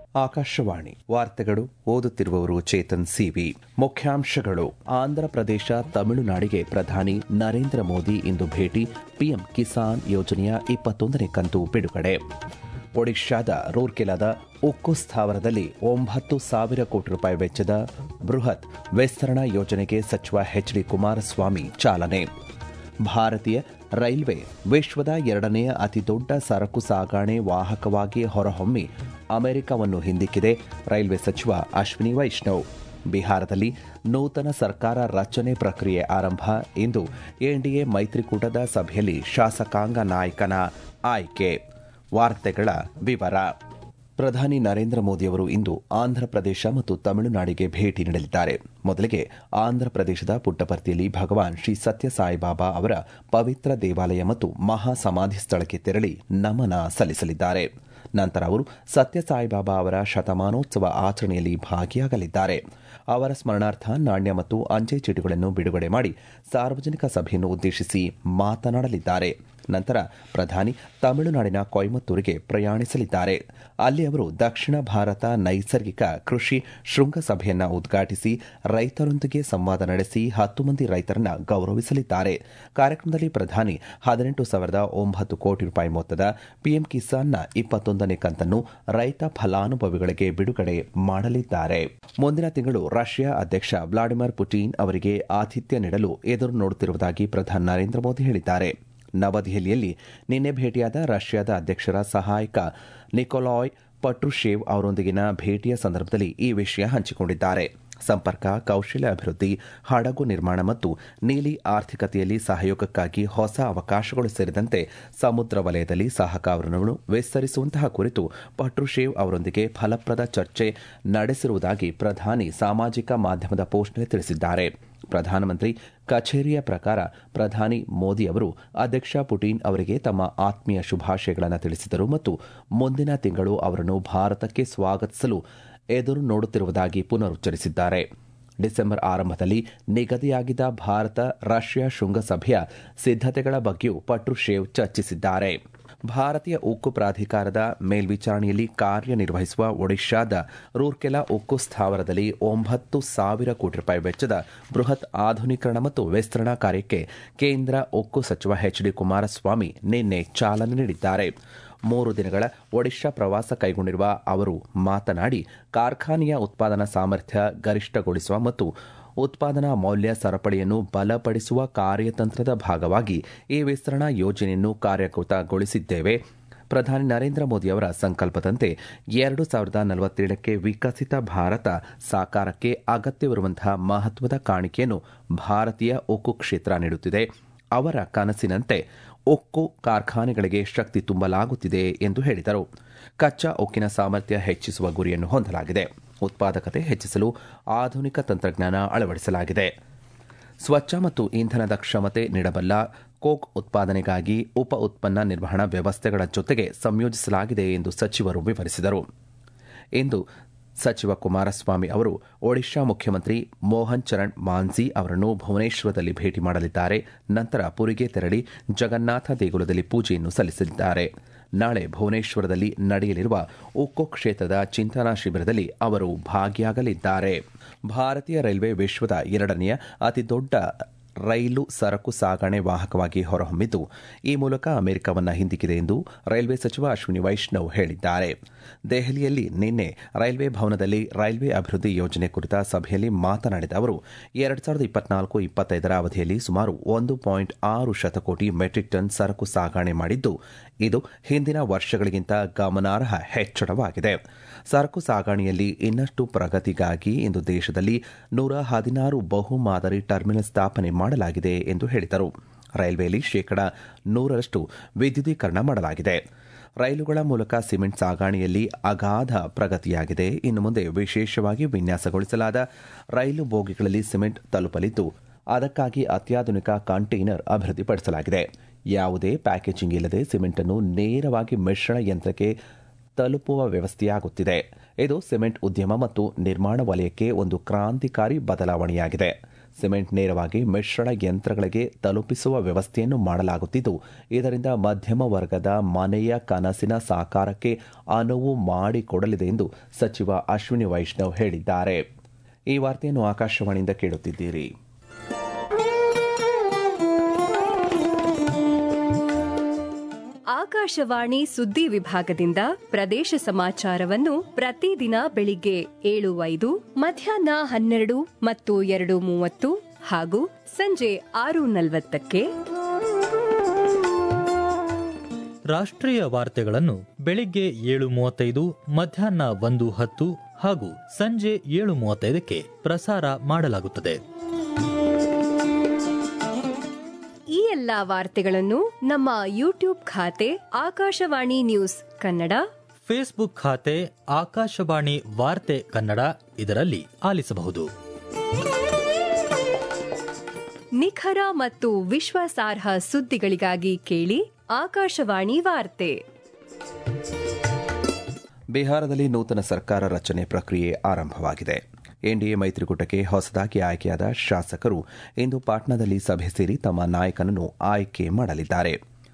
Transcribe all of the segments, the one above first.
ಆಕಾಶವಾಣಿ ವಾರ್ತೆಗಳು ಓದುತ್ತಿರುವವರು ಚೇತನ್ ಸಿವಿ ಮುಖ್ಯಾಂಶಗಳು ಆಂಧ್ರಪ್ರದೇಶ ತಮಿಳುನಾಡಿಗೆ ಪ್ರಧಾನಿ ನರೇಂದ್ರ ಮೋದಿ ಇಂದು ಭೇಟಿ ಪಿಎಂ ಕಿಸಾನ್ ಯೋಜನೆಯ ಇಪ್ಪತ್ತೊಂದನೇ ಕಂತು ಬಿಡುಗಡೆ ಒಡಿಶಾದ ರೂರ್ಕೆಲಾದ ಉಕ್ಕು ಸ್ಥಾವರದಲ್ಲಿ ಒಂಬತ್ತು ಸಾವಿರ ಕೋಟಿ ರೂಪಾಯಿ ವೆಚ್ಚದ ಬೃಹತ್ ವಿಸ್ತರಣಾ ಯೋಜನೆಗೆ ಸಚಿವ ಎಚ್ ಡಿ ಕುಮಾರಸ್ವಾಮಿ ಚಾಲನೆ ಭಾರತೀಯ ರೈಲ್ವೆ ವಿಶ್ವದ ಎರಡನೆಯ ಅತಿದೊಡ್ಡ ಸರಕು ಸಾಗಾಣೆ ವಾಹಕವಾಗಿ ಹೊರಹೊಮ್ಮಿ ಅಮೆರಿಕವನ್ನು ಹಿಂದಿಕ್ಕಿದೆ ರೈಲ್ವೆ ಸಚಿವ ಅಶ್ವಿನಿ ವೈಷ್ಣವ್ ಬಿಹಾರದಲ್ಲಿ ನೂತನ ಸರ್ಕಾರ ರಚನೆ ಪ್ರಕ್ರಿಯೆ ಆರಂಭ ಇಂದು ಎನ್ಡಿಎ ಮೈತ್ರಿಕೂಟದ ಸಭೆಯಲ್ಲಿ ಶಾಸಕಾಂಗ ನಾಯಕನ ಆಯ್ಕೆ ವಾರ್ತೆಗಳ ವಿವರ ಪ್ರಧಾನಿ ನರೇಂದ್ರ ಮೋದಿಯವರು ಇಂದು ಆಂಧ್ರಪ್ರದೇಶ ಮತ್ತು ತಮಿಳುನಾಡಿಗೆ ಭೇಟಿ ನೀಡಲಿದ್ದಾರೆ ಮೊದಲಿಗೆ ಆಂಧ್ರಪ್ರದೇಶದ ಪುಟ್ಟಪರ್ತಿಯಲ್ಲಿ ಭಗವಾನ್ ಶ್ರೀ ಸತ್ಯ ಸಾಯಿಬಾಬಾ ಅವರ ಪವಿತ್ರ ದೇವಾಲಯ ಮತ್ತು ಮಹಾ ಸಮಾಧಿ ಸ್ಥಳಕ್ಕೆ ತೆರಳಿ ನಮನ ಸಲ್ಲಿಸಲಿದ್ದಾರೆ ನಂತರ ಅವರು ಸತ್ಯ ಸಾಯಿಬಾಬಾ ಅವರ ಶತಮಾನೋತ್ಸವ ಆಚರಣೆಯಲ್ಲಿ ಭಾಗಿಯಾಗಲಿದ್ದಾರೆ ಅವರ ಸ್ಮರಣಾರ್ಥ ನಾಣ್ಯ ಮತ್ತು ಅಂಚೆ ಚೀಟಿಗಳನ್ನು ಬಿಡುಗಡೆ ಮಾಡಿ ಸಾರ್ವಜನಿಕ ಸಭೆಯನ್ನು ಉದ್ದೇಶಿಸಿ ಮಾತನಾಡಲಿದ್ದಾರೆ ನಂತರ ಪ್ರಧಾನಿ ತಮಿಳುನಾಡಿನ ಕೊಯಮತ್ತೂರಿಗೆ ಪ್ರಯಾಣಿಸಲಿದ್ದಾರೆ ಅಲ್ಲಿ ಅವರು ದಕ್ಷಿಣ ಭಾರತ ನೈಸರ್ಗಿಕ ಕೃಷಿ ಶೃಂಗಸಭೆಯನ್ನ ಉದ್ಘಾಟಿಸಿ ರೈತರೊಂದಿಗೆ ಸಂವಾದ ನಡೆಸಿ ಹತ್ತು ಮಂದಿ ರೈತರನ್ನ ಗೌರವಿಸಲಿದ್ದಾರೆ ಕಾರ್ಯಕ್ರಮದಲ್ಲಿ ಪ್ರಧಾನಿ ಹದಿನೆಂಟು ಸಾವಿರದ ಒಂಬತ್ತು ಕೋಟಿ ರೂಪಾಯಿ ಮೊತ್ತದ ಪಿಎಂ ಕಿಸಾನ್ನ ಇಪ್ಪತ್ತೊಂದನೇ ಕಂತನ್ನು ರೈತ ಫಲಾನುಭವಿಗಳಿಗೆ ಬಿಡುಗಡೆ ಮಾಡಲಿದ್ದಾರೆ ಮುಂದಿನ ತಿಂಗಳು ರಷ್ಯಾ ಅಧ್ಯಕ್ಷ ವ್ಲಾಡಿಮಿರ್ ಪುಟಿನ್ ಅವರಿಗೆ ಆತಿಥ್ಯ ನೀಡಲು ಎದುರು ನೋಡುತ್ತಿರುವುದಾಗಿ ಪ್ರಧಾನಿ ನರೇಂದ್ರ ಮೋದಿ ಹೇಳಿದ್ದಾರೆ ನವದೆಹಲಿಯಲ್ಲಿ ನಿನ್ನೆ ಭೇಟಿಯಾದ ರಷ್ಯಾದ ಅಧ್ಯಕ್ಷರ ಸಹಾಯಕ ನಿಕೋಲಾಯ್ ಪಟ್ರುಶೇವ್ ಅವರೊಂದಿಗಿನ ಭೇಟಿಯ ಸಂದರ್ಭದಲ್ಲಿ ಈ ವಿಷಯ ಹಂಚಿಕೊಂಡಿದ್ದಾರೆ ಸಂಪರ್ಕ ಕೌಶಲ್ಯ ಅಭಿವೃದ್ಧಿ ಹಡಗು ನಿರ್ಮಾಣ ಮತ್ತು ನೀಲಿ ಆರ್ಥಿಕತೆಯಲ್ಲಿ ಸಹಯೋಗಕ್ಕಾಗಿ ಹೊಸ ಅವಕಾಶಗಳು ಸೇರಿದಂತೆ ಸಮುದ್ರ ವಲಯದಲ್ಲಿ ಸಹಕಾರವನ್ನು ವಿಸ್ತರಿಸುವಂತಹ ಕುರಿತು ಪಟ್ರುಶೇವ್ ಅವರೊಂದಿಗೆ ಫಲಪ್ರದ ಚರ್ಚೆ ನಡೆಸಿರುವುದಾಗಿ ಪ್ರಧಾನಿ ಸಾಮಾಜಿಕ ಮಾಧ್ಯಮದ ಪೋಸ್ಟ್ನಲ್ಲಿ ತಿಳಿಸಿದ್ದಾರೆ ಪ್ರಧಾನಮಂತ್ರಿ ಕಚೇರಿಯ ಪ್ರಕಾರ ಪ್ರಧಾನಿ ಮೋದಿ ಅವರು ಅಧ್ಯಕ್ಷ ಪುಟಿನ್ ಅವರಿಗೆ ತಮ್ಮ ಆತ್ಮೀಯ ಶುಭಾಶಯಗಳನ್ನು ತಿಳಿಸಿದರು ಮತ್ತು ಮುಂದಿನ ತಿಂಗಳು ಅವರನ್ನು ಭಾರತಕ್ಕೆ ಸ್ವಾಗತಿಸಲು ಎದುರು ನೋಡುತ್ತಿರುವುದಾಗಿ ಪುನರುಚ್ಚರಿಸಿದ್ದಾರೆ ಡಿಸೆಂಬರ್ ಆರಂಭದಲ್ಲಿ ನಿಗದಿಯಾಗಿದ್ದ ಭಾರತ ರಷ್ಯಾ ಶೃಂಗಸಭೆಯ ಸಿದ್ದತೆಗಳ ಬಗ್ಗೆಯೂ ಪಟ್ರುಶೇವ್ ಚರ್ಚಿಸಿದ್ದಾರೆ ಭಾರತೀಯ ಉಕ್ಕು ಪ್ರಾಧಿಕಾರದ ಮೇಲ್ವಿಚಾರಣೆಯಲ್ಲಿ ಕಾರ್ಯನಿರ್ವಹಿಸುವ ಒಡಿಶಾದ ರೂರ್ಕೆಲಾ ಉಕ್ಕು ಸ್ಥಾವರದಲ್ಲಿ ಒಂಬತ್ತು ಸಾವಿರ ಕೋಟಿ ರೂಪಾಯಿ ವೆಚ್ಚದ ಬೃಹತ್ ಆಧುನೀಕರಣ ಮತ್ತು ವಿಸ್ತರಣಾ ಕಾರ್ಯಕ್ಕೆ ಕೇಂದ್ರ ಉಕ್ಕು ಸಚಿವ ಎಚ್ ಡಿ ಕುಮಾರಸ್ವಾಮಿ ನಿನ್ನೆ ಚಾಲನೆ ನೀಡಿದ್ದಾರೆ ಮೂರು ದಿನಗಳ ಒಡಿಶಾ ಪ್ರವಾಸ ಕೈಗೊಂಡಿರುವ ಅವರು ಮಾತನಾಡಿ ಕಾರ್ಖಾನೆಯ ಉತ್ಪಾದನಾ ಸಾಮರ್ಥ್ಯ ಗರಿಷ್ಠಗೊಳಿಸುವ ಮತ್ತು ಉತ್ಪಾದನಾ ಮೌಲ್ಯ ಸರಪಳಿಯನ್ನು ಬಲಪಡಿಸುವ ಕಾರ್ಯತಂತ್ರದ ಭಾಗವಾಗಿ ಈ ವಿಸ್ತರಣಾ ಯೋಜನೆಯನ್ನು ಕಾರ್ಯಗತಗೊಳಿಸಿದ್ದೇವೆ ಪ್ರಧಾನಿ ನರೇಂದ್ರ ಮೋದಿ ಅವರ ಸಂಕಲ್ಪದಂತೆ ಎರಡು ಸಾವಿರದ ನಲವತ್ತೇಳಕ್ಕೆ ವಿಕಸಿತ ಭಾರತ ಸಾಕಾರಕ್ಕೆ ಅಗತ್ಯವಿರುವಂತಹ ಮಹತ್ವದ ಕಾಣಿಕೆಯನ್ನು ಭಾರತೀಯ ಉಕ್ಕು ಕ್ಷೇತ್ರ ನೀಡುತ್ತಿದೆ ಅವರ ಕನಸಿನಂತೆ ಉಕ್ಕು ಕಾರ್ಖಾನೆಗಳಿಗೆ ಶಕ್ತಿ ತುಂಬಲಾಗುತ್ತಿದೆ ಎಂದು ಹೇಳಿದರು ಕಚ್ಚಾ ಉಕ್ಕಿನ ಸಾಮರ್ಥ್ಯ ಹೆಚ್ಚಿಸುವ ಗುರಿಯನ್ನು ಹೊಂದಲಾಗಿದೆ ಉತ್ಪಾದಕತೆ ಹೆಚ್ಚಿಸಲು ಆಧುನಿಕ ತಂತ್ರಜ್ಞಾನ ಅಳವಡಿಸಲಾಗಿದೆ ಸ್ವಚ್ಛ ಮತ್ತು ಇಂಧನದ ಕ್ಷಮತೆ ನೀಡಬಲ್ಲ ಕೋಕ್ ಉತ್ಪಾದನೆಗಾಗಿ ಉಪ ಉತ್ಪನ್ನ ನಿರ್ವಹಣಾ ವ್ಯವಸ್ಥೆಗಳ ಜೊತೆಗೆ ಸಂಯೋಜಿಸಲಾಗಿದೆ ಎಂದು ಸಚಿವರು ವಿವರಿಸಿದರು ಇಂದು ಸಚಿವ ಕುಮಾರಸ್ವಾಮಿ ಅವರು ಒಡಿಶಾ ಮುಖ್ಯಮಂತ್ರಿ ಮೋಹನ್ ಚರಣ್ ಮಾನ್ಸಿ ಅವರನ್ನು ಭುವನೇಶ್ವರದಲ್ಲಿ ಭೇಟಿ ಮಾಡಲಿದ್ದಾರೆ ನಂತರ ಪುರಿಗೆ ತೆರಳಿ ಜಗನ್ನಾಥ ದೇಗುಲದಲ್ಲಿ ಪೂಜೆಯನ್ನು ಸಲ್ಲಿಸಲಿದ್ದಾರೆ ನಾಳೆ ಭುವನೇಶ್ವರದಲ್ಲಿ ನಡೆಯಲಿರುವ ಉಕ್ಕು ಕ್ಷೇತ್ರದ ಚಿಂತನಾ ಶಿಬಿರದಲ್ಲಿ ಅವರು ಭಾಗಿಯಾಗಲಿದ್ದಾರೆ ಭಾರತೀಯ ರೈಲ್ವೆ ವಿಶ್ವದ ಎರಡನೆಯ ಅತಿದೊಡ್ಡ ರೈಲು ಸರಕು ಸಾಗಣೆ ವಾಹಕವಾಗಿ ಹೊರಹೊಮ್ಮಿದ್ದು ಈ ಮೂಲಕ ಅಮೆರಿಕವನ್ನ ಹಿಂದಿಕ್ಕಿದೆ ಎಂದು ರೈಲ್ವೆ ಸಚಿವ ಅಶ್ವಿನಿ ವೈಷ್ಣವ್ ಹೇಳಿದ್ದಾರೆ ದೆಹಲಿಯಲ್ಲಿ ನಿನ್ನೆ ರೈಲ್ವೆ ಭವನದಲ್ಲಿ ರೈಲ್ವೆ ಅಭಿವೃದ್ಧಿ ಯೋಜನೆ ಕುರಿತ ಸಭೆಯಲ್ಲಿ ಮಾತನಾಡಿದ ಅವರು ಎರಡು ಸಾವಿರದ ಇಪ್ಪತ್ನಾಲ್ಕು ಇಪ್ಪತ್ತೈದರ ಅವಧಿಯಲ್ಲಿ ಸುಮಾರು ಒಂದು ಪಾಯಿಂಟ್ ಆರು ಶತಕೋಟಿ ಮೆಟ್ರಿಕ್ ಟನ್ ಸರಕು ಸಾಗಣೆ ಮಾಡಿದ್ದು ಇದು ಹಿಂದಿನ ವರ್ಷಗಳಿಗಿಂತ ಗಮನಾರ್ಹ ಹೆಚ್ಚಳವಾಗಿದೆ ಸರಕು ಸಾಗಣೆಯಲ್ಲಿ ಇನ್ನಷ್ಟು ಪ್ರಗತಿಗಾಗಿ ಇಂದು ದೇಶದಲ್ಲಿ ನೂರ ಹದಿನಾರು ಬಹು ಮಾದರಿ ಟರ್ಮಿನಲ್ ಸ್ಥಾಪನೆ ಮಾಡಲಾಗಿದೆ ಎಂದು ಹೇಳಿದರು ರೈಲ್ವೆಯಲ್ಲಿ ಶೇಕಡಾ ನೂರರಷ್ಟು ವಿದ್ಯುದೀಕರಣ ಮಾಡಲಾಗಿದೆ ರೈಲುಗಳ ಮೂಲಕ ಸಿಮೆಂಟ್ ಸಾಗಾಣೆಯಲ್ಲಿ ಅಗಾಧ ಪ್ರಗತಿಯಾಗಿದೆ ಇನ್ನು ಮುಂದೆ ವಿಶೇಷವಾಗಿ ವಿನ್ಯಾಸಗೊಳಿಸಲಾದ ರೈಲು ಬೋಗಿಗಳಲ್ಲಿ ಸಿಮೆಂಟ್ ತಲುಪಲಿದ್ದು ಅದಕ್ಕಾಗಿ ಅತ್ಯಾಧುನಿಕ ಕಂಟೈನರ್ ಅಭಿವೃದ್ಧಿಪಡಿಸಲಾಗಿದೆ ಯಾವುದೇ ಪ್ಯಾಕೇಜಿಂಗ್ ಇಲ್ಲದೆ ಸಿಮೆಂಟ್ ಅನ್ನು ನೇರವಾಗಿ ಮಿಶ್ರಣ ಯಂತ್ರಕ್ಕೆ ತಲುಪುವ ವ್ಯವಸ್ಥೆಯಾಗುತ್ತಿದೆ ಇದು ಸಿಮೆಂಟ್ ಉದ್ಯಮ ಮತ್ತು ನಿರ್ಮಾಣ ವಲಯಕ್ಕೆ ಒಂದು ಕ್ರಾಂತಿಕಾರಿ ಬದಲಾವಣೆಯಾಗಿದೆ ಸಿಮೆಂಟ್ ನೇರವಾಗಿ ಮಿಶ್ರಣ ಯಂತ್ರಗಳಿಗೆ ತಲುಪಿಸುವ ವ್ಯವಸ್ಥೆಯನ್ನು ಮಾಡಲಾಗುತ್ತಿದ್ದು ಇದರಿಂದ ಮಧ್ಯಮ ವರ್ಗದ ಮನೆಯ ಕನಸಿನ ಸಾಕಾರಕ್ಕೆ ಅನುವು ಮಾಡಿಕೊಡಲಿದೆ ಎಂದು ಸಚಿವ ಅಶ್ವಿನಿ ವೈಷ್ಣವ್ ಹೇಳಿದ್ದಾರೆ ಈ ವಾರ್ತೆಯನ್ನು ಆಕಾಶವಾಣಿಯಿಂದ ಕೇಳುತ್ತಿದ್ದೀರಿ ಆಕಾಶವಾಣಿ ಸುದ್ದಿ ವಿಭಾಗದಿಂದ ಪ್ರದೇಶ ಸಮಾಚಾರವನ್ನು ಪ್ರತಿದಿನ ಬೆಳಿಗ್ಗೆ ಏಳು ಐದು ಮಧ್ಯಾಹ್ನ ಹನ್ನೆರಡು ಮತ್ತು ಎರಡು ಮೂವತ್ತು ಹಾಗೂ ಸಂಜೆ ಆರು ನಲವತ್ತಕ್ಕೆ ರಾಷ್ಟ್ರೀಯ ವಾರ್ತೆಗಳನ್ನು ಬೆಳಿಗ್ಗೆ ಏಳು ಮೂವತ್ತೈದು ಮಧ್ಯಾಹ್ನ ಒಂದು ಹತ್ತು ಹಾಗೂ ಸಂಜೆ ಏಳು ಮೂವತ್ತೈದಕ್ಕೆ ಪ್ರಸಾರ ಮಾಡಲಾಗುತ್ತದೆ ಈ ಎಲ್ಲಾ ವಾರ್ತೆಗಳನ್ನು ನಮ್ಮ ಯೂಟ್ಯೂಬ್ ಖಾತೆ ಆಕಾಶವಾಣಿ ನ್ಯೂಸ್ ಕನ್ನಡ ಫೇಸ್ಬುಕ್ ಖಾತೆ ಆಕಾಶವಾಣಿ ವಾರ್ತೆ ಕನ್ನಡ ಇದರಲ್ಲಿ ಆಲಿಸಬಹುದು ನಿಖರ ಮತ್ತು ವಿಶ್ವಾಸಾರ್ಹ ಸುದ್ದಿಗಳಿಗಾಗಿ ಕೇಳಿ ಆಕಾಶವಾಣಿ ವಾರ್ತೆ ಬಿಹಾರದಲ್ಲಿ ನೂತನ ಸರ್ಕಾರ ರಚನೆ ಪ್ರಕ್ರಿಯೆ ಆರಂಭವಾಗಿದೆ ಎನ್ಡಿಎ ಮೈತ್ರಿಕೂಟಕ್ಕೆ ಹೊಸದಾಗಿ ಆಯ್ಕೆಯಾದ ಶಾಸಕರು ಇಂದು ಪಾಟ್ನಾದಲ್ಲಿ ಸಭೆ ಸೇರಿ ತಮ್ಮ ನಾಯಕನನ್ನು ಆಯ್ಕೆ ಮಾಡಲಿದ್ದಾರೆ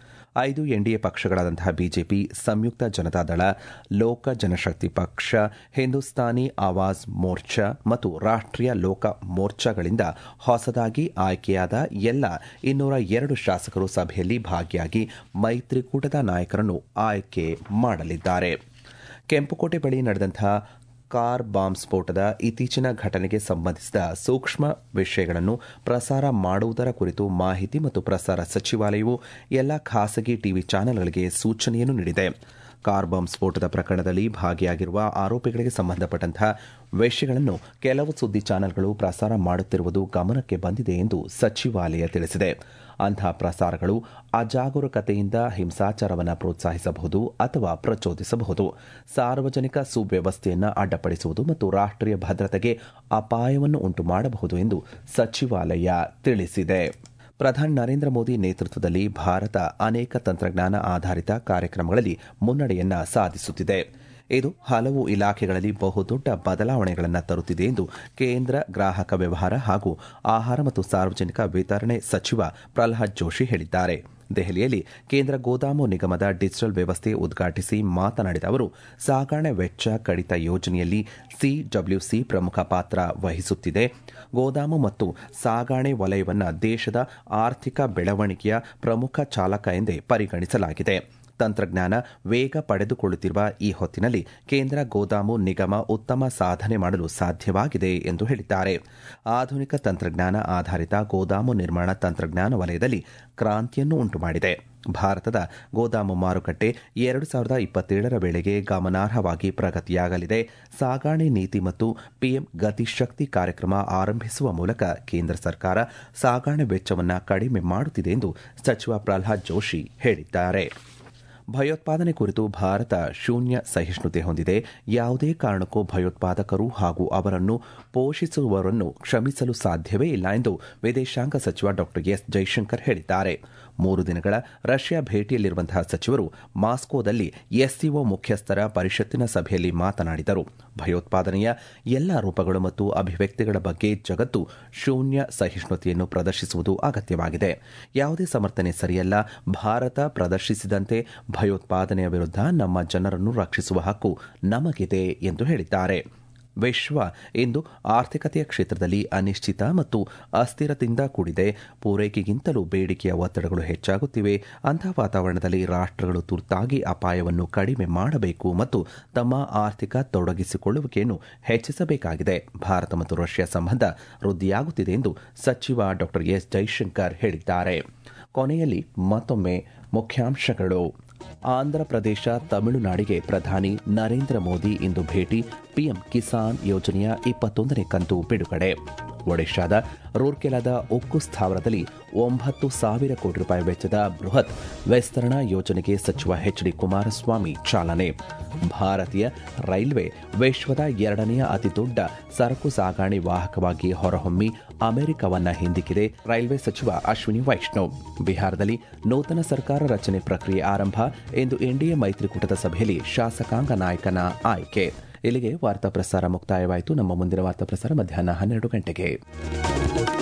ಐದು ಎನ್ಡಿಎ ಪಕ್ಷಗಳಾದಂತಹ ಬಿಜೆಪಿ ಸಂಯುಕ್ತ ಜನತಾದಳ ಲೋಕ ಜನಶಕ್ತಿ ಪಕ್ಷ ಹಿಂದೂಸ್ತಾನಿ ಆವಾಜ್ ಮೋರ್ಚಾ ಮತ್ತು ರಾಷ್ಟ್ರೀಯ ಲೋಕ ಮೋರ್ಚಾಗಳಿಂದ ಹೊಸದಾಗಿ ಆಯ್ಕೆಯಾದ ಎಲ್ಲ ಇನ್ನೂರ ಎರಡು ಶಾಸಕರು ಸಭೆಯಲ್ಲಿ ಭಾಗಿಯಾಗಿ ಮೈತ್ರಿಕೂಟದ ನಾಯಕರನ್ನು ಆಯ್ಕೆ ಮಾಡಲಿದ್ದಾರೆ ಕೆಂಪುಕೋಟೆ ಬಳಿ ನಡೆದಂತಹ ಕಾರ್ ಬಾಂಬ್ ಸ್ಫೋಟದ ಇತ್ತೀಚಿನ ಘಟನೆಗೆ ಸಂಬಂಧಿಸಿದ ಸೂಕ್ಷ್ಮ ವಿಷಯಗಳನ್ನು ಪ್ರಸಾರ ಮಾಡುವುದರ ಕುರಿತು ಮಾಹಿತಿ ಮತ್ತು ಪ್ರಸಾರ ಸಚಿವಾಲಯವು ಎಲ್ಲ ಖಾಸಗಿ ಟಿವಿ ಚಾನೆಲ್ಗಳಿಗೆ ಸೂಚನೆಯನ್ನು ನೀಡಿದೆ ಕಾರ್ ಬಾಂಬ್ ಸ್ಫೋಟದ ಪ್ರಕರಣದಲ್ಲಿ ಭಾಗಿಯಾಗಿರುವ ಆರೋಪಿಗಳಿಗೆ ಸಂಬಂಧಪಟ್ಟಂತಹ ವಿಷಯಗಳನ್ನು ಕೆಲವು ಸುದ್ದಿ ಚಾನೆಲ್ಗಳು ಪ್ರಸಾರ ಮಾಡುತ್ತಿರುವುದು ಗಮನಕ್ಕೆ ಬಂದಿದೆ ಎಂದು ಸಚಿವಾಲಯ ತಿಳಿಸಿದೆ ಅಂತಹ ಪ್ರಸಾರಗಳು ಅಜಾಗರೂಕತೆಯಿಂದ ಹಿಂಸಾಚಾರವನ್ನು ಪ್ರೋತ್ಸಾಹಿಸಬಹುದು ಅಥವಾ ಪ್ರಚೋದಿಸಬಹುದು ಸಾರ್ವಜನಿಕ ಸುವ್ಯವಸ್ಥೆಯನ್ನು ಅಡ್ಡಪಡಿಸುವುದು ಮತ್ತು ರಾಷ್ಟ್ರೀಯ ಭದ್ರತೆಗೆ ಅಪಾಯವನ್ನು ಉಂಟು ಮಾಡಬಹುದು ಎಂದು ಸಚಿವಾಲಯ ತಿಳಿಸಿದೆ ಪ್ರಧಾನಿ ನರೇಂದ್ರ ಮೋದಿ ನೇತೃತ್ವದಲ್ಲಿ ಭಾರತ ಅನೇಕ ತಂತ್ರಜ್ಞಾನ ಆಧಾರಿತ ಕಾರ್ಯಕ್ರಮಗಳಲ್ಲಿ ಮುನ್ನಡೆಯನ್ನ ಸಾಧಿಸುತ್ತಿದೆ ಇದು ಹಲವು ಇಲಾಖೆಗಳಲ್ಲಿ ಬಹುದೊಡ್ಡ ಬದಲಾವಣೆಗಳನ್ನು ತರುತ್ತಿದೆ ಎಂದು ಕೇಂದ್ರ ಗ್ರಾಹಕ ವ್ಯವಹಾರ ಹಾಗೂ ಆಹಾರ ಮತ್ತು ಸಾರ್ವಜನಿಕ ವಿತರಣೆ ಸಚಿವ ಪ್ರಹ್ಲಾದ್ ಜೋಶಿ ಹೇಳಿದ್ದಾರೆ ದೆಹಲಿಯಲ್ಲಿ ಕೇಂದ್ರ ಗೋದಾಮು ನಿಗಮದ ಡಿಜಿಟಲ್ ವ್ಯವಸ್ಥೆ ಉದ್ಘಾಟಿಸಿ ಮಾತನಾಡಿದ ಅವರು ಸಾಗಣೆ ವೆಚ್ಚ ಕಡಿತ ಯೋಜನೆಯಲ್ಲಿ ಸಿಡಬ್ಲ್ಯೂಸಿ ಪ್ರಮುಖ ಪಾತ್ರ ವಹಿಸುತ್ತಿದೆ ಗೋದಾಮು ಮತ್ತು ಸಾಗಣೆ ವಲಯವನ್ನು ದೇಶದ ಆರ್ಥಿಕ ಬೆಳವಣಿಗೆಯ ಪ್ರಮುಖ ಚಾಲಕ ಎಂದೇ ಪರಿಗಣಿಸಲಾಗಿದೆ ತಂತ್ರಜ್ಞಾನ ವೇಗ ಪಡೆದುಕೊಳ್ಳುತ್ತಿರುವ ಈ ಹೊತ್ತಿನಲ್ಲಿ ಕೇಂದ್ರ ಗೋದಾಮು ನಿಗಮ ಉತ್ತಮ ಸಾಧನೆ ಮಾಡಲು ಸಾಧ್ಯವಾಗಿದೆ ಎಂದು ಹೇಳಿದ್ದಾರೆ ಆಧುನಿಕ ತಂತ್ರಜ್ಞಾನ ಆಧಾರಿತ ಗೋದಾಮು ನಿರ್ಮಾಣ ತಂತ್ರಜ್ಞಾನ ವಲಯದಲ್ಲಿ ಕ್ರಾಂತಿಯನ್ನು ಉಂಟುಮಾಡಿದೆ ಭಾರತದ ಗೋದಾಮು ಮಾರುಕಟ್ಟೆ ಎರಡು ಸಾವಿರದ ಇಪ್ಪತ್ತೇಳರ ವೇಳೆಗೆ ಗಮನಾರ್ಹವಾಗಿ ಪ್ರಗತಿಯಾಗಲಿದೆ ಸಾಗಾಣೆ ನೀತಿ ಮತ್ತು ಪಿಎಂ ಗತಿಶಕ್ತಿ ಕಾರ್ಯಕ್ರಮ ಆರಂಭಿಸುವ ಮೂಲಕ ಕೇಂದ್ರ ಸರ್ಕಾರ ಸಾಗಾಣೆ ವೆಚ್ಚವನ್ನು ಕಡಿಮೆ ಮಾಡುತ್ತಿದೆ ಎಂದು ಸಚಿವ ಪ್ರಹ್ಲಾದ್ ಜೋಶಿ ಹೇಳಿದ್ದಾರೆ ಭಯೋತ್ಪಾದನೆ ಕುರಿತು ಭಾರತ ಶೂನ್ಯ ಸಹಿಷ್ಣುತೆ ಹೊಂದಿದೆ ಯಾವುದೇ ಕಾರಣಕ್ಕೂ ಭಯೋತ್ಪಾದಕರು ಹಾಗೂ ಅವರನ್ನು ಪೋಷಿಸುವವರನ್ನು ಕ್ಷಮಿಸಲು ಸಾಧ್ಯವೇ ಇಲ್ಲ ಎಂದು ವಿದೇಶಾಂಗ ಸಚಿವ ಡಾ ಎಸ್ ಜೈಶಂಕರ್ ಹೇಳಿದ್ದಾರೆ ಮೂರು ದಿನಗಳ ರಷ್ಯಾ ಭೇಟಿಯಲ್ಲಿರುವಂತಹ ಸಚಿವರು ಮಾಸ್ಕೋದಲ್ಲಿ ಎಸ್ಸಿಒ ಮುಖ್ಯಸ್ಥರ ಪರಿಷತ್ತಿನ ಸಭೆಯಲ್ಲಿ ಮಾತನಾಡಿದರು ಭಯೋತ್ಪಾದನೆಯ ಎಲ್ಲ ರೂಪಗಳು ಮತ್ತು ಅಭಿವ್ಯಕ್ತಿಗಳ ಬಗ್ಗೆ ಜಗತ್ತು ಶೂನ್ಯ ಸಹಿಷ್ಣುತೆಯನ್ನು ಪ್ರದರ್ಶಿಸುವುದು ಅಗತ್ಯವಾಗಿದೆ ಯಾವುದೇ ಸಮರ್ಥನೆ ಸರಿಯಲ್ಲ ಭಾರತ ಪ್ರದರ್ಶಿಸಿದಂತೆ ಭಯೋತ್ಪಾದನೆಯ ವಿರುದ್ಧ ನಮ್ಮ ಜನರನ್ನು ರಕ್ಷಿಸುವ ಹಕ್ಕು ನಮಗಿದೆ ಎಂದು ಹೇಳಿದ್ದಾರೆ ವಿಶ್ವ ಇಂದು ಆರ್ಥಿಕತೆಯ ಕ್ಷೇತ್ರದಲ್ಲಿ ಅನಿಶ್ಚಿತ ಮತ್ತು ಅಸ್ಥಿರತೆಯಿಂದ ಕೂಡಿದೆ ಪೂರೈಕೆಗಿಂತಲೂ ಬೇಡಿಕೆಯ ಒತ್ತಡಗಳು ಹೆಚ್ಚಾಗುತ್ತಿವೆ ಅಂತಹ ವಾತಾವರಣದಲ್ಲಿ ರಾಷ್ಟ್ರಗಳು ತುರ್ತಾಗಿ ಅಪಾಯವನ್ನು ಕಡಿಮೆ ಮಾಡಬೇಕು ಮತ್ತು ತಮ್ಮ ಆರ್ಥಿಕ ತೊಡಗಿಸಿಕೊಳ್ಳುವಿಕೆಯನ್ನು ಹೆಚ್ಚಿಸಬೇಕಾಗಿದೆ ಭಾರತ ಮತ್ತು ರಷ್ಯಾ ಸಂಬಂಧ ವೃದ್ಧಿಯಾಗುತ್ತಿದೆ ಎಂದು ಸಚಿವ ಡಾ ಎಸ್ ಜೈಶಂಕರ್ ಹೇಳಿದ್ದಾರೆ ಕೊನೆಯಲ್ಲಿ ಮತ್ತೊಮ್ಮೆ ಮುಖ್ಯಾಂಶಗಳು ಆಂಧ್ರಪ್ರದೇಶ ತಮಿಳುನಾಡಿಗೆ ಪ್ರಧಾನಿ ನರೇಂದ್ರ ಮೋದಿ ಇಂದು ಭೇಟಿ ಪಿಎಂ ಕಿಸಾನ್ ಯೋಜನೆಯ ಇಪ್ಪತ್ತೊಂದನೇ ಕಂತು ಬಿಡುಗಡೆ ಒಡಿಶಾದ ರೂರ್ಕೆಲಾದ ಉಕ್ಕು ಸ್ಥಾವರದಲ್ಲಿ ಒಂಬತ್ತು ಸಾವಿರ ಕೋಟಿ ರೂಪಾಯಿ ವೆಚ್ಚದ ಬೃಹತ್ ವಿಸ್ತರಣಾ ಯೋಜನೆಗೆ ಸಚಿವ ಎಚ್ ಡಿ ಕುಮಾರಸ್ವಾಮಿ ಚಾಲನೆ ಭಾರತೀಯ ರೈಲ್ವೆ ವಿಶ್ವದ ಎರಡನೆಯ ಅತಿದೊಡ್ಡ ಸರಕು ಸಾಗಾಣೆ ವಾಹಕವಾಗಿ ಹೊರಹೊಮ್ಮಿ ಅಮೆರಿಕವನ್ನ ಹಿಂದಿಕ್ಕಿದೆ ರೈಲ್ವೆ ಸಚಿವ ಅಶ್ವಿನಿ ವೈಷ್ಣವ್ ಬಿಹಾರದಲ್ಲಿ ನೂತನ ಸರ್ಕಾರ ರಚನೆ ಪ್ರಕ್ರಿಯೆ ಆರಂಭ ಎಂದು ಎನ್ಡಿಎ ಮೈತ್ರಿಕೂಟದ ಸಭೆಯಲ್ಲಿ ಶಾಸಕಾಂಗ ನಾಯಕನ ಆಯ್ಕೆ ಇಲ್ಲಿಗೆ ವಾರ್ತಾ ಪ್ರಸಾರ ಮುಕ್ತಾಯವಾಯಿತು ನಮ್ಮ ಮುಂದಿನ ವಾರ್ತಾ ಪ್ರಸಾರ ಮಧ್ಯಾಹ್ನ ಹನ್ನೆರಡು ಗಂಟೆಗೆ